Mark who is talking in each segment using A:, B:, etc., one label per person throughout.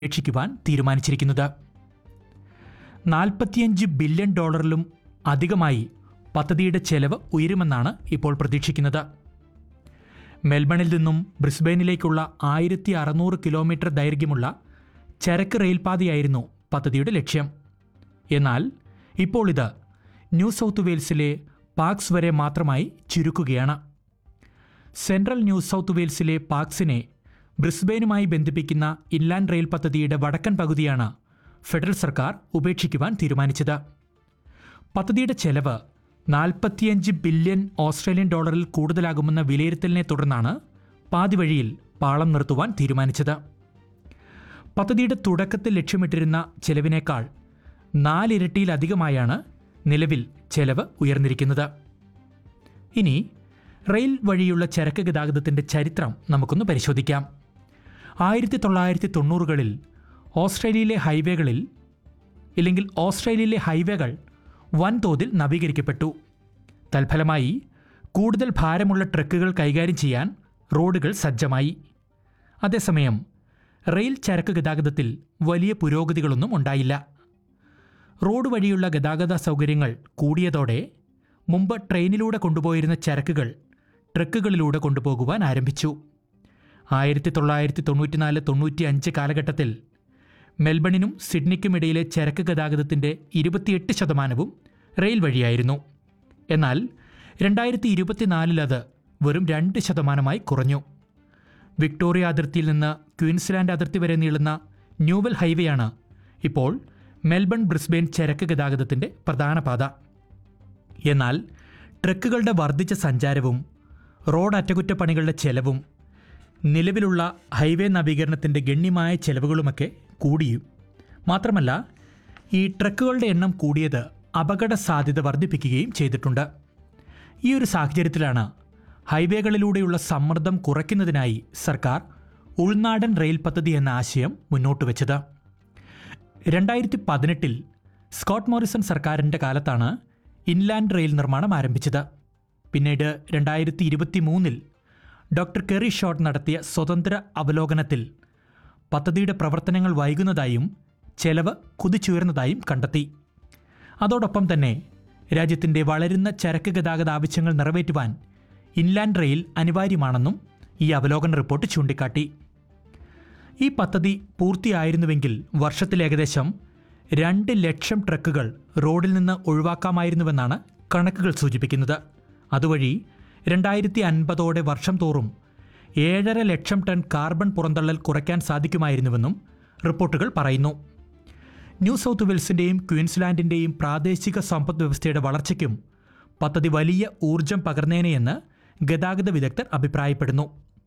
A: ഉപേക്ഷിക്കുവാൻ തീരുമാനിച്ചിരിക്കുന്നത് നാൽപ്പത്തിയഞ്ച് ബില്യൺ ഡോളറിലും അധികമായി പദ്ധതിയുടെ ചെലവ് ഉയരുമെന്നാണ് ഇപ്പോൾ പ്രതീക്ഷിക്കുന്നത് മെൽബണിൽ നിന്നും ബ്രിസ്ബെയിനിലേക്കുള്ള ആയിരത്തി അറുന്നൂറ് കിലോമീറ്റർ ദൈർഘ്യമുള്ള ചരക്ക് റെയിൽപാതയായിരുന്നു പദ്ധതിയുടെ ലക്ഷ്യം എന്നാൽ ഇപ്പോൾ ഇത് ന്യൂ സൗത്ത് വെയിൽസിലെ പാക്സ് വരെ മാത്രമായി ചുരുക്കുകയാണ് സെൻട്രൽ ന്യൂ സൗത്ത് വെയിൽസിലെ പാക്സിനെ ബ്രിസ്ബെയിനുമായി ബന്ധിപ്പിക്കുന്ന ഇൻലാൻഡ് റെയിൽ പദ്ധതിയുടെ വടക്കൻ പകുതിയാണ് ഫെഡറൽ സർക്കാർ ഉപേക്ഷിക്കുവാൻ തീരുമാനിച്ചത് പദ്ധതിയുടെ ചെലവ് നാൽപ്പത്തിയഞ്ച് ബില്യൺ ഓസ്ട്രേലിയൻ ഡോളറിൽ കൂടുതലാകുമെന്ന വിലയിരുത്തലിനെ തുടർന്നാണ് പാതിവഴിയിൽ പാളം നിർത്തുവാൻ തീരുമാനിച്ചത് പദ്ധതിയുടെ തുടക്കത്തിൽ ലക്ഷ്യമിട്ടിരുന്ന ചെലവിനേക്കാൾ നാലിരട്ടിയിലധികമായാണ് നിലവിൽ ചെലവ് ഉയർന്നിരിക്കുന്നത് ഇനി റെയിൽ വഴിയുള്ള ചരക്ക് ഗതാഗതത്തിൻ്റെ ചരിത്രം നമുക്കൊന്ന് പരിശോധിക്കാം ആയിരത്തി തൊള്ളായിരത്തി തൊണ്ണൂറുകളിൽ ഓസ്ട്രേലിയയിലെ ഹൈവേകളിൽ ഇല്ലെങ്കിൽ ഓസ്ട്രേലിയയിലെ ഹൈവേകൾ വൻതോതിൽ നവീകരിക്കപ്പെട്ടു തൽഫലമായി കൂടുതൽ ഭാരമുള്ള ട്രക്കുകൾ കൈകാര്യം ചെയ്യാൻ റോഡുകൾ സജ്ജമായി അതേസമയം റെയിൽ ചരക്ക് ഗതാഗതത്തിൽ വലിയ പുരോഗതികളൊന്നും ഉണ്ടായില്ല റോഡ് വഴിയുള്ള ഗതാഗത സൗകര്യങ്ങൾ കൂടിയതോടെ മുമ്പ് ട്രെയിനിലൂടെ കൊണ്ടുപോയിരുന്ന ചരക്കുകൾ ട്രക്കുകളിലൂടെ കൊണ്ടുപോകുവാൻ ആരംഭിച്ചു ആയിരത്തി തൊള്ളായിരത്തി തൊണ്ണൂറ്റിനാല് തൊണ്ണൂറ്റി അഞ്ച് കാലഘട്ടത്തിൽ മെൽബണിനും സിഡ്നിക്കും ഇടയിലെ ചരക്ക് ഗതാഗതത്തിൻ്റെ ഇരുപത്തിയെട്ട് ശതമാനവും റെയിൽ വഴിയായിരുന്നു എന്നാൽ രണ്ടായിരത്തി ഇരുപത്തിനാലിൽ അത് വെറും രണ്ട് ശതമാനമായി കുറഞ്ഞു വിക്ടോറിയ അതിർത്തിയിൽ നിന്ന് ക്വീൻസ്ലാൻഡ് അതിർത്തി വരെ നീളുന്ന ന്യൂവൽ ഹൈവേയാണ് ഇപ്പോൾ മെൽബൺ ബ്രിസ്ബെയിൻ ചരക്ക് ഗതാഗതത്തിൻ്റെ പ്രധാന പാത എന്നാൽ ട്രക്കുകളുടെ വർദ്ധിച്ച സഞ്ചാരവും റോഡ് അറ്റകുറ്റപ്പണികളുടെ ചെലവും നിലവിലുള്ള ഹൈവേ നവീകരണത്തിൻ്റെ ഗണ്യമായ ചെലവുകളുമൊക്കെ കൂടിയും മാത്രമല്ല ഈ ട്രക്കുകളുടെ എണ്ണം കൂടിയത് അപകട സാധ്യത വർദ്ധിപ്പിക്കുകയും ചെയ്തിട്ടുണ്ട് ഈ ഒരു സാഹചര്യത്തിലാണ് ഹൈവേകളിലൂടെയുള്ള സമ്മർദ്ദം കുറയ്ക്കുന്നതിനായി സർക്കാർ ഉൾനാടൻ റെയിൽ പദ്ധതി എന്ന ആശയം മുന്നോട്ട് വെച്ചത് രണ്ടായിരത്തി പതിനെട്ടിൽ സ്കോട്ട് മോറിസൺ സർക്കാരിൻ്റെ കാലത്താണ് ഇൻലാൻഡ് റെയിൽ നിർമ്മാണം ആരംഭിച്ചത് പിന്നീട് രണ്ടായിരത്തി ഇരുപത്തി മൂന്നിൽ ഡോക്ടർ കെറി ഷോട്ട് നടത്തിയ സ്വതന്ത്ര അവലോകനത്തിൽ പദ്ധതിയുടെ പ്രവർത്തനങ്ങൾ വൈകുന്നതായും ചെലവ് കുതിച്ചുയർന്നതായും കണ്ടെത്തി അതോടൊപ്പം തന്നെ രാജ്യത്തിൻ്റെ വളരുന്ന ചരക്ക് ഗതാഗത ആവശ്യങ്ങൾ നിറവേറ്റുവാൻ ഇൻലാൻഡ് റെയിൽ അനിവാര്യമാണെന്നും ഈ അവലോകന റിപ്പോർട്ട് ചൂണ്ടിക്കാട്ടി ഈ പദ്ധതി പൂർത്തിയായിരുന്നുവെങ്കിൽ വർഷത്തിൽ ഏകദേശം രണ്ട് ലക്ഷം ട്രക്കുകൾ റോഡിൽ നിന്ന് ഒഴിവാക്കാമായിരുന്നുവെന്നാണ് കണക്കുകൾ സൂചിപ്പിക്കുന്നത് അതുവഴി രണ്ടായിരത്തി അൻപതോടെ വർഷം തോറും ഏഴര ലക്ഷം ടൺ കാർബൺ പുറന്തള്ളൽ കുറയ്ക്കാൻ സാധിക്കുമായിരുന്നുവെന്നും റിപ്പോർട്ടുകൾ പറയുന്നു ന്യൂ സൗത്ത് വെയിൽസിൻ്റെയും ക്വീൻസ്ലാൻഡിൻ്റെയും പ്രാദേശിക സമ്പദ് വ്യവസ്ഥയുടെ വളർച്ചയ്ക്കും പദ്ധതി വലിയ ഊർജം പകർന്നേനെയെന്ന് ഗതാഗത വിദഗ്ധർ അഭിപ്രായപ്പെടുന്നു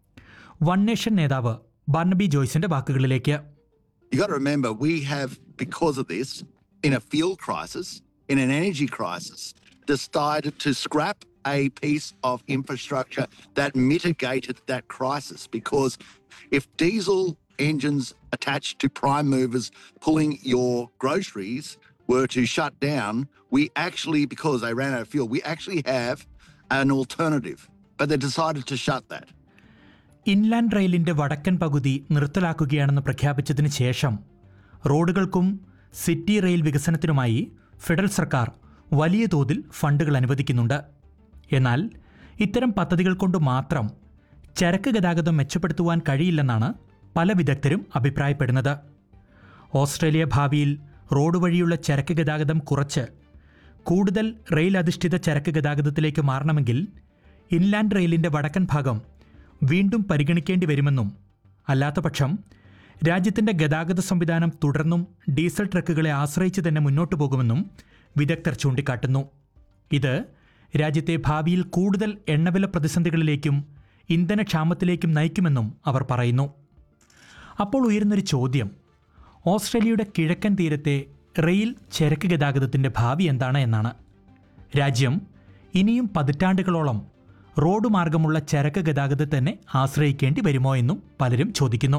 A: വൺ നേഷൻ നേതാവ് ബാർണബി ജോയ്സിന്റെ വാക്കുകളിലേക്ക്
B: You got to remember, we have, because of this, in a fuel crisis, in an energy crisis, decided to scrap a piece of infrastructure that mitigated that crisis. Because if diesel engines attached to prime movers pulling your groceries were to shut down, we actually, because they ran out of fuel, we actually have an alternative. But they decided to shut that.
A: Inland റെയിലിന്റെ വടക്കൻ പകുതി നിർത്തലാക്കുകയാണെന്ന് പ്രഖ്യാപിച്ചതിന് ശേഷം റോഡുകൾക്കും city rail വികസനത്തിനുമായി federal സർക്കാർ വലിയ തോതിൽ ഫണ്ടുകൾ അനുവദിക്കുന്നുണ്ട് എന്നാൽ ഇത്തരം പദ്ധതികൾ കൊണ്ട് മാത്രം ചരക്ക് ഗതാഗതം മെച്ചപ്പെടുത്തുവാൻ കഴിയില്ലെന്നാണ് പല വിദഗ്ധരും അഭിപ്രായപ്പെടുന്നത് ഓസ്ട്രേലിയ ഭാവിയിൽ റോഡ് വഴിയുള്ള ചരക്ക് ഗതാഗതം കുറച്ച് കൂടുതൽ റെയിൽ അധിഷ്ഠിത ചരക്ക് ഗതാഗതത്തിലേക്ക് മാറണമെങ്കിൽ ഇൻലാൻഡ് റെയിലിന്റെ വടക്കൻ ഭാഗം വീണ്ടും പരിഗണിക്കേണ്ടി വരുമെന്നും അല്ലാത്തപക്ഷം രാജ്യത്തിന്റെ ഗതാഗത സംവിധാനം തുടർന്നും ഡീസൽ ട്രക്കുകളെ ആശ്രയിച്ച് തന്നെ മുന്നോട്ടു പോകുമെന്നും വിദഗ്ധർ ചൂണ്ടിക്കാട്ടുന്നു ഇത് രാജ്യത്തെ ഭാവിയിൽ കൂടുതൽ എണ്ണവില പ്രതിസന്ധികളിലേക്കും ഇന്ധനക്ഷാമത്തിലേക്കും നയിക്കുമെന്നും അവർ പറയുന്നു അപ്പോൾ ഉയരുന്നൊരു ചോദ്യം ഓസ്ട്രേലിയയുടെ കിഴക്കൻ തീരത്തെ റെയിൽ ചരക്ക് ഗതാഗതത്തിൻ്റെ ഭാവി എന്താണ് എന്നാണ് രാജ്യം ഇനിയും പതിറ്റാണ്ടുകളോളം റോഡ് മാർഗമുള്ള ചരക്ക് ഗതാഗതത്തെ തന്നെ ആശ്രയിക്കേണ്ടി വരുമോ എന്നും പലരും ചോദിക്കുന്നു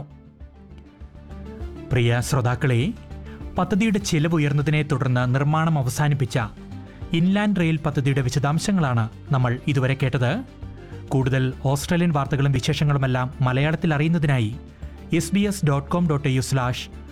A: പ്രിയ ശ്രോതാക്കളെ പദ്ധതിയുടെ ചിലവ് ഉയർന്നതിനെ തുടർന്ന് നിർമ്മാണം അവസാനിപ്പിച്ച ഇൻലാൻഡ് റെയിൽ പദ്ധതിയുടെ വിശദാംശങ്ങളാണ് നമ്മൾ ഇതുവരെ കേട്ടത് കൂടുതൽ ഓസ്ട്രേലിയൻ വാർത്തകളും വിശേഷങ്ങളുമെല്ലാം മലയാളത്തിൽ അറിയുന്നതിനായി S B S dot com dot U slash